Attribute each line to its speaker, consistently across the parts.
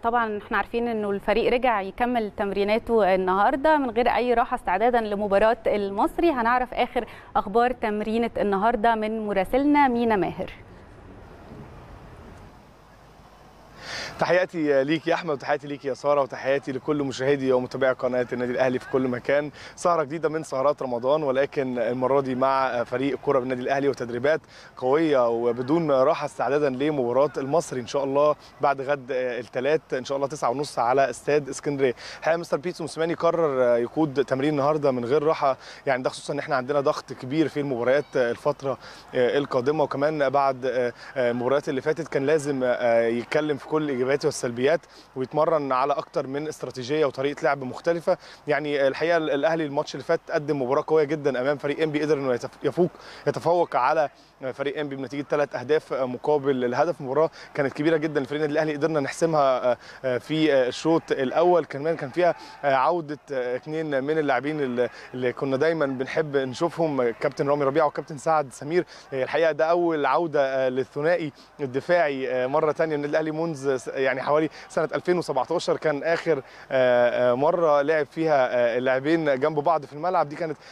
Speaker 1: طبعا احنا عارفين انه الفريق رجع يكمل تمريناته النهارده من غير اي راحه استعدادا لمباراه المصري هنعرف اخر اخبار تمرينه النهارده من مراسلنا مينا ماهر
Speaker 2: تحياتي ليك يا احمد وتحياتي ليك يا ساره وتحياتي لكل مشاهدي ومتابعي قناه النادي الاهلي في كل مكان سهره جديده من سهرات رمضان ولكن المره دي مع فريق كره بالنادي الاهلي وتدريبات قويه وبدون راحه استعدادا لمباراه المصري ان شاء الله بعد غد الثلاث ان شاء الله 9:30 على استاد اسكندريه الحقيقه مستر بيتسو موسيماني قرر يقود تمرين النهارده من غير راحه يعني ده خصوصا ان احنا عندنا ضغط كبير في المباريات الفتره القادمه وكمان بعد المباريات اللي فاتت كان لازم يتكلم في كل الايجابيات والسلبيات ويتمرن على اكتر من استراتيجيه وطريقه لعب مختلفه يعني الحقيقه الاهلي الماتش اللي فات قدم مباراه قويه جدا امام فريق انبي قدر انه يفوق يتفوق على فريق انبي بنتيجه ثلاث اهداف مقابل الهدف مباراه كانت كبيره جدا لفريق النادي الاهلي قدرنا نحسمها في الشوط الاول كمان كان فيها عوده اثنين من اللاعبين اللي كنا دايما بنحب نشوفهم كابتن رامي ربيعه وكابتن سعد سمير الحقيقه ده اول عوده للثنائي الدفاعي مره ثانيه النادي الاهلي منذ يعني حوالي سنه 2017 كان اخر مره لعب فيها اللاعبين جنب بعض في الملعب دي كانت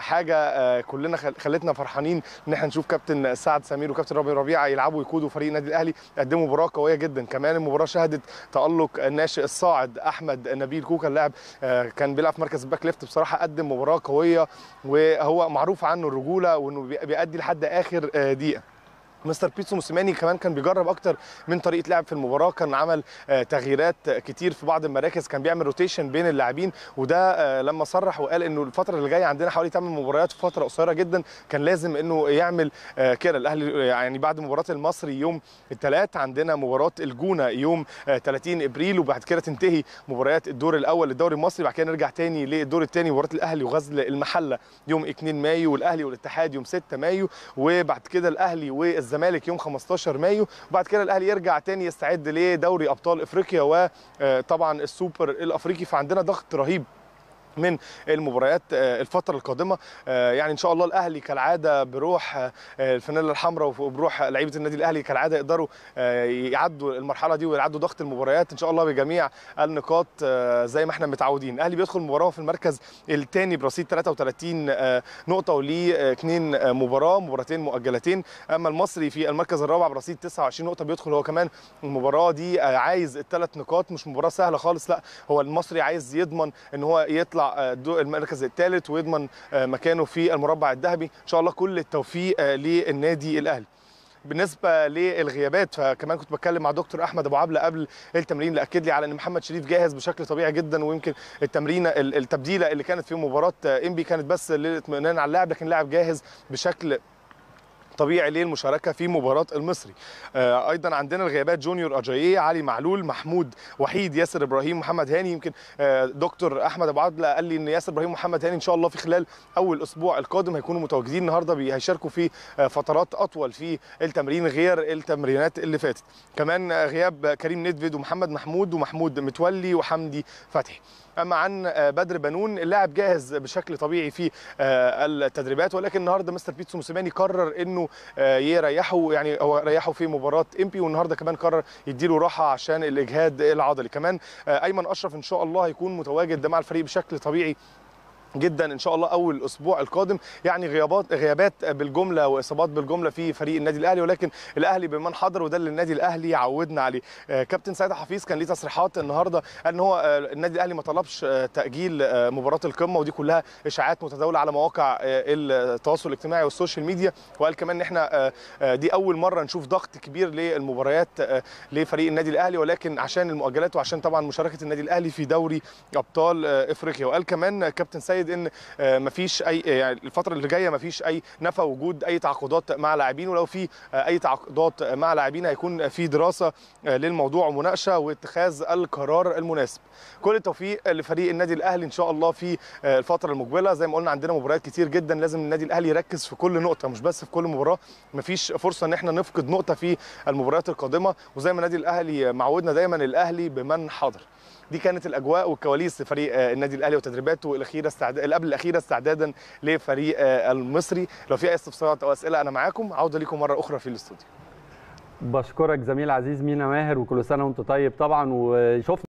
Speaker 2: حاجه كلنا خلتنا فرحانين ان احنا نشوف كابتن سعد سمير وكابتن رامي ربيعه يلعبوا ويقودوا فريق النادي الاهلي قدموا مباراه قويه جدا كمان المباراه شهدت تالق الناشئ الصاعد احمد نبيل كوكا اللاعب كان بيلعب في مركز الباك ليفت بصراحه قدم مباراه قويه وهو معروف عنه الرجوله وانه بيأدي لحد اخر دقيقه مستر بيتسو موسيماني كمان كان بيجرب اكتر من طريقه لعب في المباراه كان عمل تغييرات كتير في بعض المراكز كان بيعمل روتيشن بين اللاعبين وده لما صرح وقال انه الفتره اللي جايه عندنا حوالي 8 مباريات في فتره قصيره جدا كان لازم انه يعمل كده الاهلي يعني بعد مباراه المصري يوم الثلاث عندنا مباراه الجونه يوم 30 ابريل وبعد كده تنتهي مباريات الدور الاول للدوري المصري بعد كده نرجع تاني للدور الثاني مباراه الاهلي وغزل المحله يوم 2 مايو والاهلي والاتحاد يوم 6 مايو وبعد كده الاهلي والزمالك الزمالك يوم 15 مايو وبعد كده الاهلي يرجع تاني يستعد لدوري ابطال افريقيا وطبعا السوبر الافريقي فعندنا ضغط رهيب من المباريات الفتره القادمه يعني ان شاء الله الاهلي كالعاده بروح الفانيلا الحمراء وبروح لعيبه النادي الاهلي كالعاده يقدروا يعدوا المرحله دي ويعدوا ضغط المباريات ان شاء الله بجميع النقاط زي ما احنا متعودين الاهلي بيدخل المباراه في المركز الثاني برصيد 33 نقطه وليه اثنين مباراه مباراتين مؤجلتين اما المصري في المركز الرابع برصيد 29 نقطه بيدخل هو كمان المباراه دي عايز الثلاث نقاط مش مباراه سهله خالص لا هو المصري عايز يضمن ان هو يطلع المركز الثالث ويضمن مكانه في المربع الذهبي ان شاء الله كل التوفيق للنادي الاهلي بالنسبه للغيابات فكمان كنت بتكلم مع دكتور احمد ابو عبله قبل التمرين اللي اكد لي على ان محمد شريف جاهز بشكل طبيعي جدا ويمكن التمرينه التبديله اللي كانت في مباراه انبي كانت بس للاطمئنان على اللاعب لكن اللاعب جاهز بشكل طبيعي للمشاركه في مباراه المصري آه ايضا عندنا الغيابات جونيور اجاييه علي معلول محمود وحيد ياسر ابراهيم محمد هاني يمكن آه دكتور احمد ابو عدله قال لي ان ياسر ابراهيم ومحمد هاني ان شاء الله في خلال اول اسبوع القادم هيكونوا متواجدين النهارده هيشاركوا في آه فترات اطول في التمرين غير التمرينات اللي فاتت كمان غياب كريم ندفيد ومحمد محمود ومحمود متولي وحمدي فتحي اما عن بدر بنون اللاعب جاهز بشكل طبيعي في التدريبات ولكن النهارده مستر بيتسو موسيماني قرر انه يريحه يعني هو ريحه في مباراه امبي والنهارده كمان قرر يديله راحه عشان الاجهاد العضلي كمان ايمن اشرف ان شاء الله هيكون متواجد مع الفريق بشكل طبيعي جدا ان شاء الله اول اسبوع القادم يعني غيابات غيابات بالجمله واصابات بالجمله في فريق النادي الاهلي ولكن الاهلي بمن حضر وده اللي النادي الاهلي عودنا عليه كابتن سيد حفيظ كان ليه تصريحات النهارده قال ان هو النادي الاهلي ما طلبش تاجيل مباراه القمه ودي كلها اشاعات متداوله على مواقع التواصل الاجتماعي والسوشيال ميديا وقال كمان ان احنا دي اول مره نشوف ضغط كبير للمباريات لفريق النادي الاهلي ولكن عشان المؤجلات وعشان طبعا مشاركه النادي الاهلي في دوري ابطال افريقيا وقال كمان كابتن سيد ان مفيش اي يعني الفتره اللي جايه مفيش اي نفى وجود اي تعاقدات مع لاعبين ولو في اي تعاقدات مع لاعبين هيكون في دراسه للموضوع ومناقشه واتخاذ القرار المناسب كل التوفيق لفريق النادي الاهلي ان شاء الله في الفتره المقبله زي ما قلنا عندنا مباريات كتير جدا لازم النادي الاهلي يركز في كل نقطه مش بس في كل مباراه مفيش فرصه ان احنا نفقد نقطه في المباريات القادمه وزي ما النادي الاهلي معودنا دايما الاهلي بمن حضر دي كانت الاجواء والكواليس لفريق النادي الاهلي وتدريباته الاخيره استعداد اللي قبل الاخيره استعدادا لفريق المصري لو في اي استفسارات او اسئله انا معاكم عوده ليكم مره اخرى في الاستوديو
Speaker 3: بشكرك زميل عزيز مينا ماهر وكل سنه وانت طيب طبعا وشفنا